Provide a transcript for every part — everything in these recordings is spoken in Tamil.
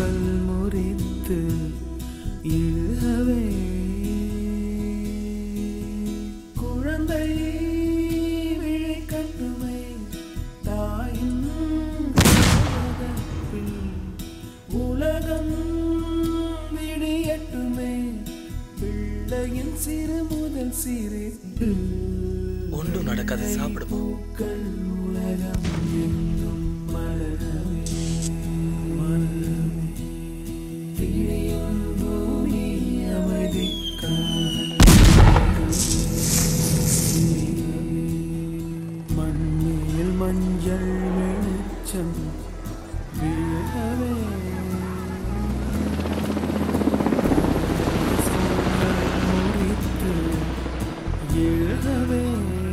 சோம்பல் முறித்து இழுகவே குழந்தை விழி கட்டுமை தாயின் கதப்பில் உலகம் விடியட்டுமே பிள்ளையின் சிறு முதல் சிரிப்பு ஒன்றும் நடக்காது சாப்பிடுவோம் பூக்கள் உலகம் எங்கும் மலரவே மலரவே விழியும் பூமி அமைதிக்காக மண்ணில் மஞ்சள் வெளிச்சம் விழவே சோம்பல் முறித்து எழுதவே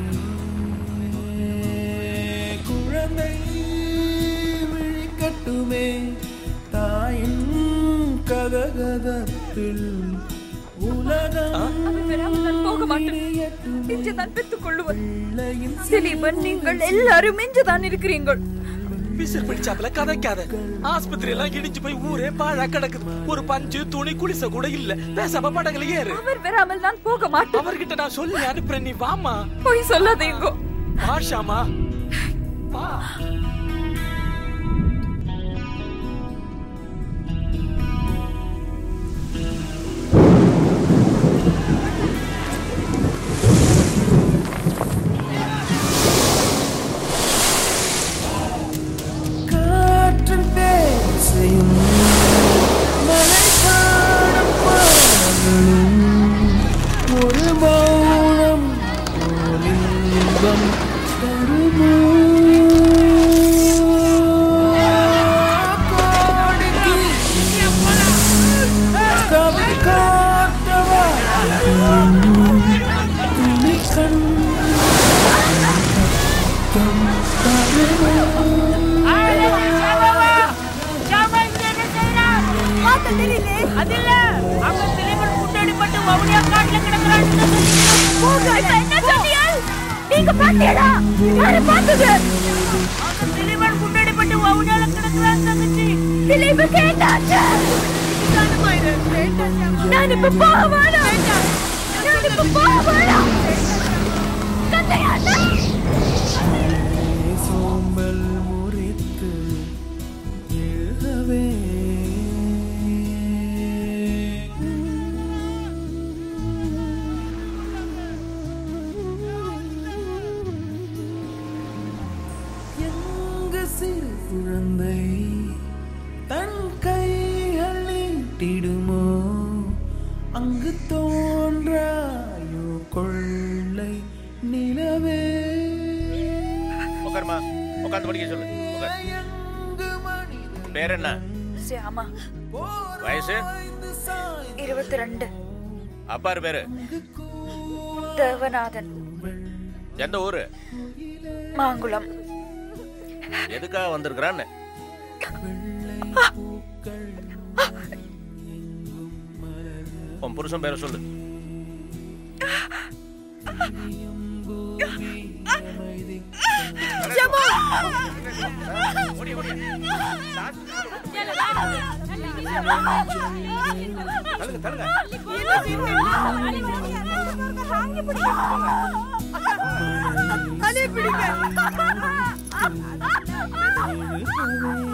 குழந்தை விழிக்கட்டுமே தாயின் கதகதப்பில் உலகம் அவர் வராமல் நான் போக மாட்டேன் இன்றுதான் பெற்றுக் கொள்ளுவர் திலீபன் நீங்கள் எல்லாரும் இன்றுதான் இருக்கிறீர்கள் விசில் பிடிச்சாப்புல கதைக்காத ஆஸ்பத்திரி எல்லாம் இடிஞ்சு போய் ஊரே பாழா கிடக்குது ஒரு பஞ்சு துணி குளிச கூட இல்ல பேசாம படகுல ஏறு அவர் வராமல் நான் போக மாட்டேன் அவர்கிட்ட நான் சொல்லி அனுப்புறேன் நீ வாமா போய் சொல்லாதீங்கோ ஆஷாமா வா காற்றில் பேசையும் மலை காணும் பாடல்களும் ஒரு மௌனம் போல் இன்பம் தருமோ கோடிக்கு கவி காட்டவா துணி கண் அதில்ல அங்க திலீபன் முட்டடிப்பட்டு வவுனியா காட்டுல கிடக்குறான்னு என்ன சொன்னீர்கள் நீங்க பார்த்தீங்களா யாரு பார்த்தது அங்க திலீபன் முட்டடிப்பட்டு வவுனியால கிடக்குறான்னு தங்கச்சி திலீபுக்கு என்னாச்சு நான் இப்ப போக வேணாம் நான் இப்ப போக வேணாம் கந்தையா சோம்பல் முறித்து எழுதவே எங்கு சிறு குழந்தை தன் கைகள் நீட்டிடுமோ அங்கு தோன்றாயோ கொள்ளை நிலவே உட்காருமா உட்காந்து படிக்க சொல்லு உட்கார். எங்கு மனித பேர் என்ன சியாமா வயசு இருபத்தி ரெண்டு அப்பாரு பேரு தேவநாதன் எந்த ஊரு மாங்குளம் எதுக்காக வந்திருக்கிறான்னு உன் புருஷன் பேரை சொல்லு தள்ளுங்க தள்ளுங்க அதே பிடிக்க